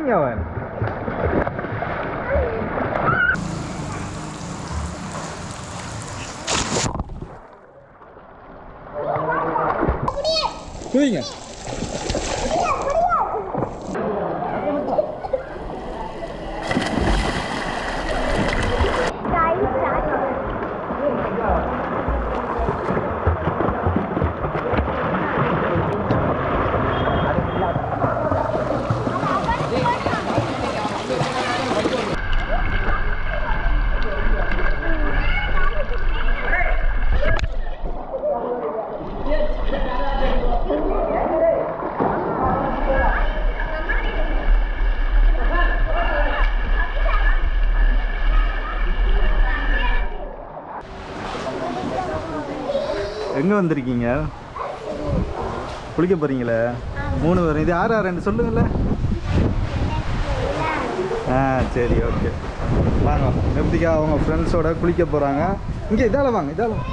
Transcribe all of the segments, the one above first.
குதிங்க அவன் குதிங்க எங்கே வந்திருக்கீங்க குளிக்க போகிறீங்களே மூணு பேரும் இது யார் யார் ரெண்டு சொல்லுங்களே ஆ சரி ஓகே வாங்க நெப்திகா அவங்க ஃப்ரெண்ட்ஸோட குளிக்க போகிறாங்க இங்கே இதால வாங்க இதால வாங்க.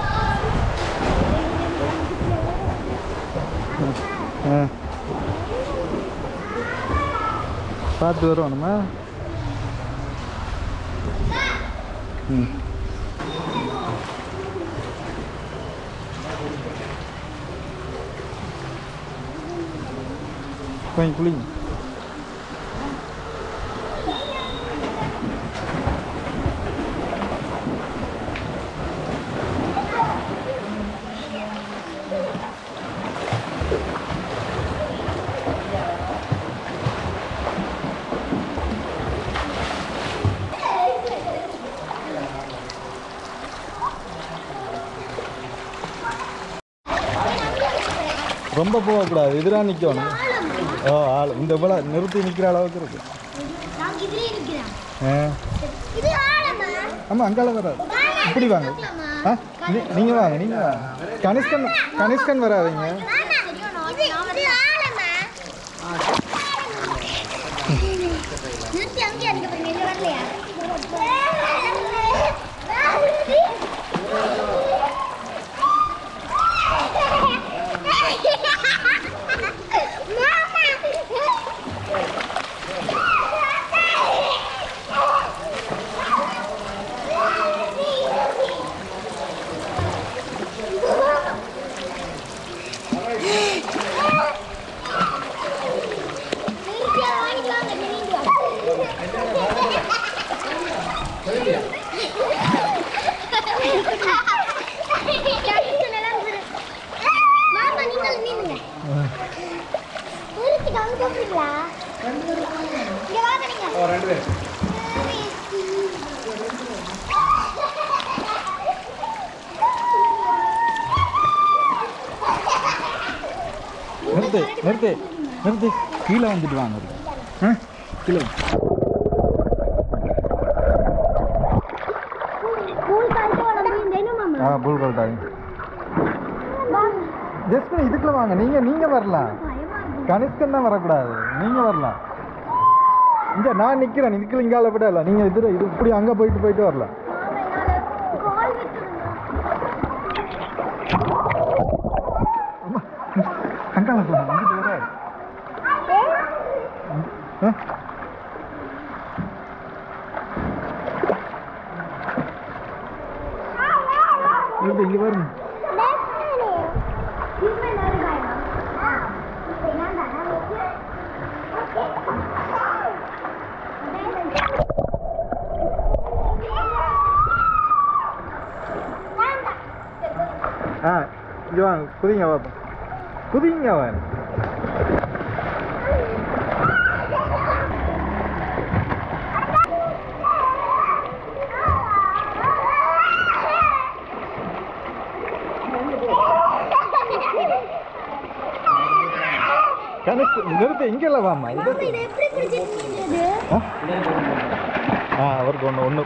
ஆ பார்த்து வருவோம் நம்ம ம் போய் குளிங்க ரொம்ப போகக்கூடாது எதிராக நிற்கணும் ஓ ஆள் இந்த போல நிறுத்தி நிற்கிற அளவுக்கு இருக்கு நாங்க இதுலயே நிக்கிறோம் ஆ இது ஆழமா ஆமாம் அங்கால வராது இப்படி வாங்க ஆ நீ- நீங்க வாங்க நீங்க வாங்க கனிஷ்கன் கனிஷ்கன் வராதீங்க இது இது ஆழமா நிறுத்தி அங்கே அடிக்க போறீங்க இங்க வரலையா மாமா நீங்கள் நீந்துங்க ஊருக்கு அங்க போறீங்களா இங்க வாங்க நீங்க ரெண்டு பேர் நிறுத்து நிறுத்து நிறுத்து கீழே வந்துட்டு வாங்க ஆ கீழே வந்து. ஸ்கூல் காலத்து உடம்பு இந்த மாமா ஆ பூல் கல்ட்டாங்க ஜஸ்ட் இதுக்குள்ள வாங்க நீங்க நீங்க வரலாம் கனிஷ்கன் தான் வரக்கூடாது நீங்க வரலாம் இங்க நான் நிக்கிறேன் இதுக்குள்ள இங்கால விட இல்லை நீங்க இது இது இப்படி அங்க போயிட்டு போயிட்டு வரலாம் கால் விட்டுருங்க அம்மா, அங்கால போங்க இங்கிட்டு வராது ஆ? இங்க இங்க பாருங்க ஆ இங்க வாங்க குதிங்க பாப்போம் குதிங்க அவன் கணக்கு நிறுத்து இங்கெல்ல வாமா இது இது எப்படி பிடிச்சிருந்தது ஆ? ஆ அவருக்கு ஒன்று ஒன்று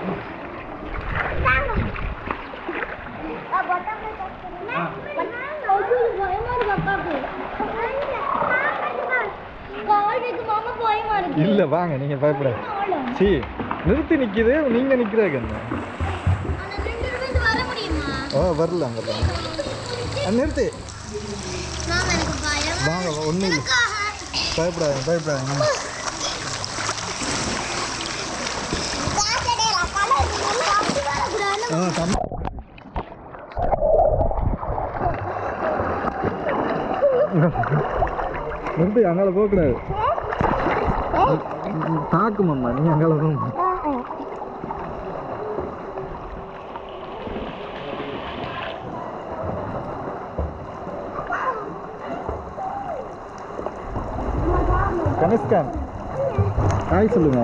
இல்லை வாங்க நீங்கள் பயப்படாது சி நிறுத்தி நிற்கிது நீங்கள் நிற்கிறாங்க ஓ வரலாம் வரலாம் ஆ, நிறுத்து வாங்க ஒன்றும் இல்லை பயப்படாதீங்க பயப்படாதீங்க ஆ தம்பி நிறுத்து அங்கால போகக்கூடாது தாக்கும் அம்மா நீ அங்கால போக கனிஷ்கன் ஹாய் சொல்லுங்க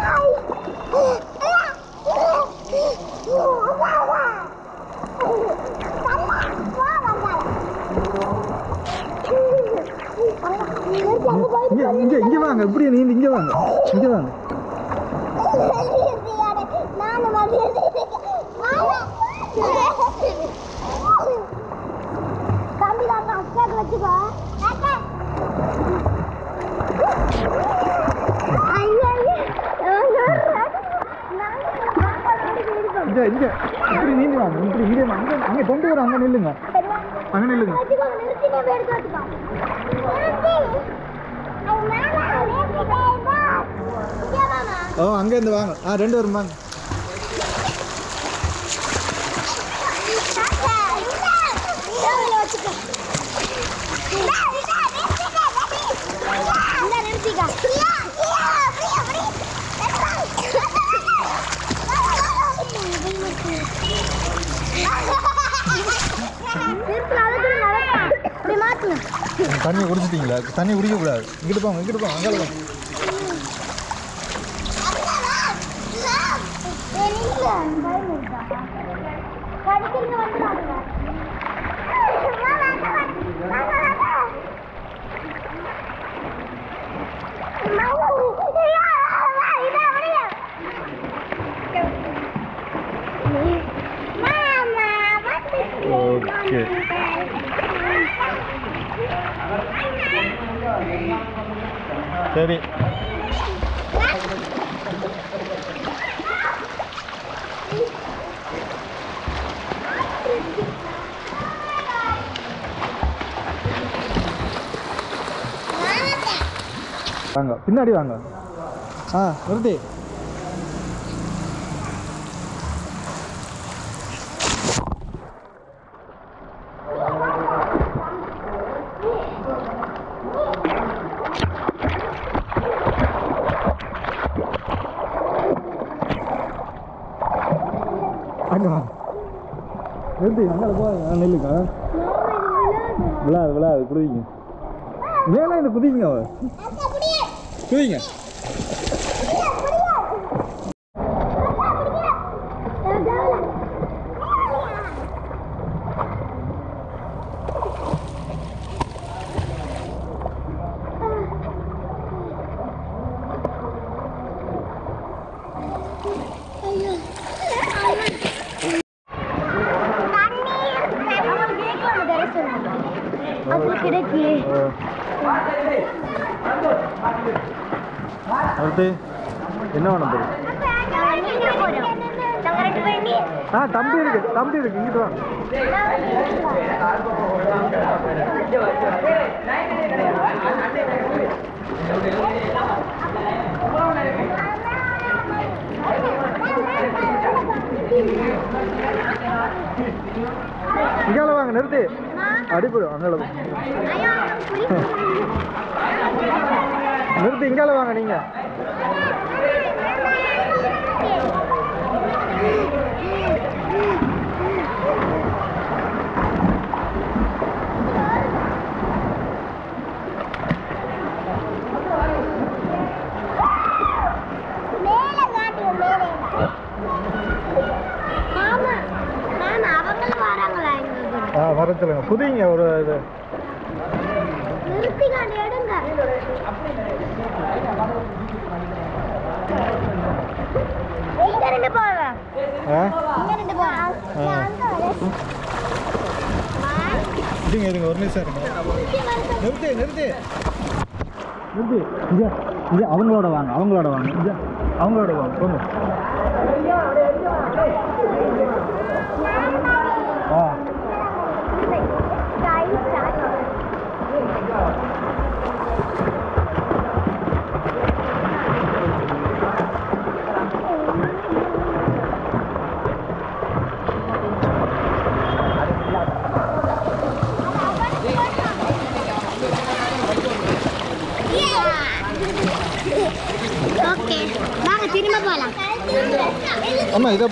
இங்க இங்க இங்க வாங்க இப்படியே நீ இங்க வாங்க இங்க வாங்க வச்சுக்கோ இங்க இங்க இப்படி நீந்தி வாங்க இப்படி இங்கே வாங்க அங்க அங்க கொண்டு வர அங்க நில்லுங்க அங்க நில்லுங்க ஓ அங்க இருந்து வாங்க ஆ ரெண்டு பேரும் வாங்க மாத்தணும் தண்ணியை குடிச்சிட்டீங்களா தண்ணி குடிக்க கூடாது இங்கிட்டு போங்க இங்கிட்டு போங்க அங்கால வாங்க ஓகே சரி வாங்க பின்னாடி வாங்க ஆ நிறுத்தி அங்க வாங்க நிறுத்தி அங்கே போ நெல்லுங்க விழாது விழாது குதிங்க மேலே இந்த குதிங்க அவ குதிங்க அது கிடைக்கு அடுத்து என்ன பண்ண போறோம் நீங்க போறோம் நாங்க ரெண்டு பேரும் ஆ தம்பி இருக்கு தம்பி இருக்கு இங்கிட்டு வாங்க இங்கால வாங்க நிறுத்தி அடிப்படும் அங்கால போ. நிறுத்தி இங்கால வாங்க நீங்க மேல காட்டுங்க மேலே மாமா மாமா அவங்களும் வராங்களா எங்களுக்கு ஆ வர சொல்லுங்க புதிங்க ஒரு இது நிறுத்தி காட்டு எடுங்க இங்க ரெண்டு போங்க ஆ இங்க ரெண்டு போங்க ஆ. அங்க வரேன் இருங்க இருங்க ஒரு நிமிஷம் இருங்க நிறுத்தி நிறுத்தி நிறுத்தி இங்க இங்க அவங்களோட வாங்க அவங்களோட வாங்க இங்க அவங்களோட வாங்க போங்க ஆ ஓகே வாங்க திரும்ப போகலாம் ஆமாம் இதை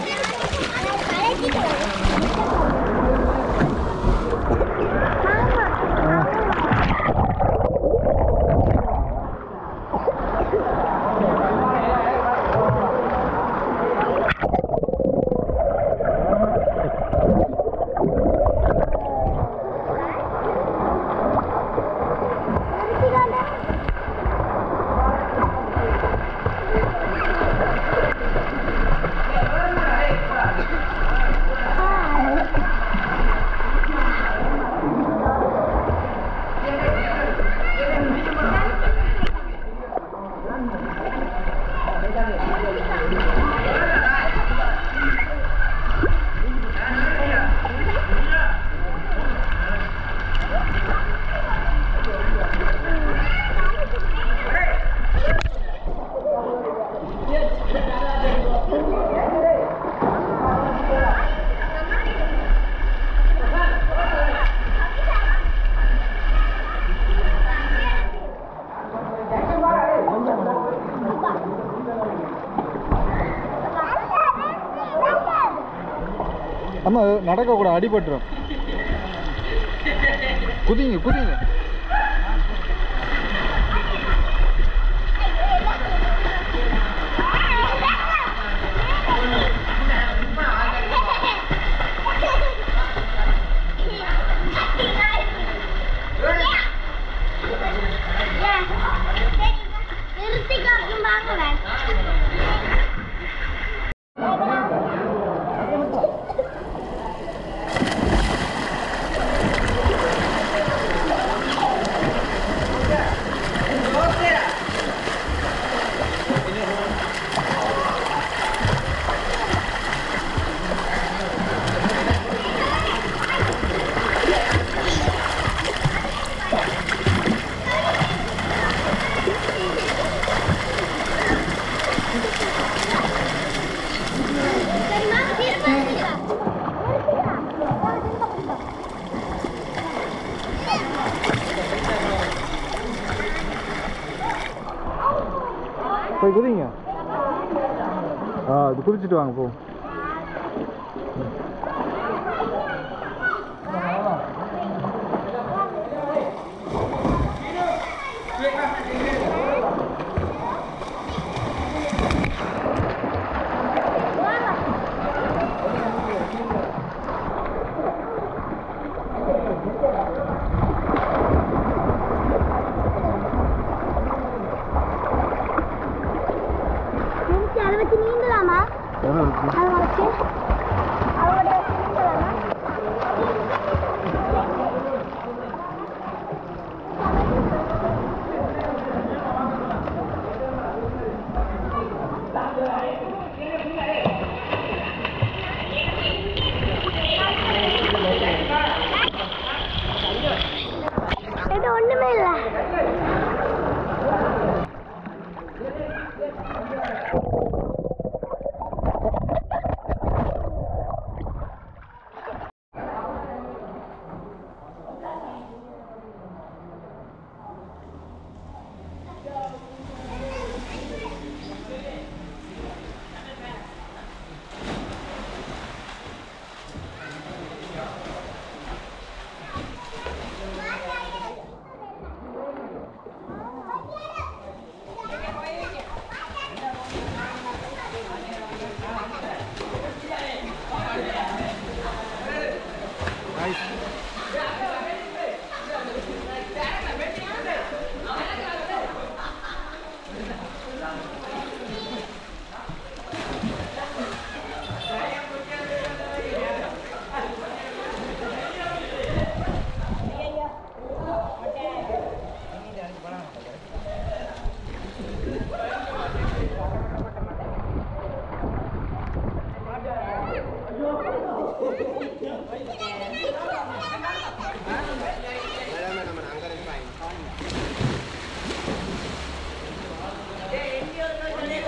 அம்மா நடக்கக்கூடாது அடிபட்டுரும் குதிங்க குதிங்க நிறுத்தி காக்கும் வாங்குவேன் சரிம்மா திரும்ப நிறுத்திக்கலாம். போய் குதிங்க ஆ இது குதிச்சுட்டு வாங்க போ நிறுத்தி அதை வச்சு நீந்தலாமா எவ்வளோ இருக்கு அதை வச்சு அதோட வச்சு நீந்தலாமா இது ஒண்ணுமே இல்லை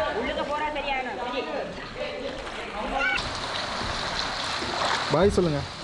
பாய் சொல்லுங்கள்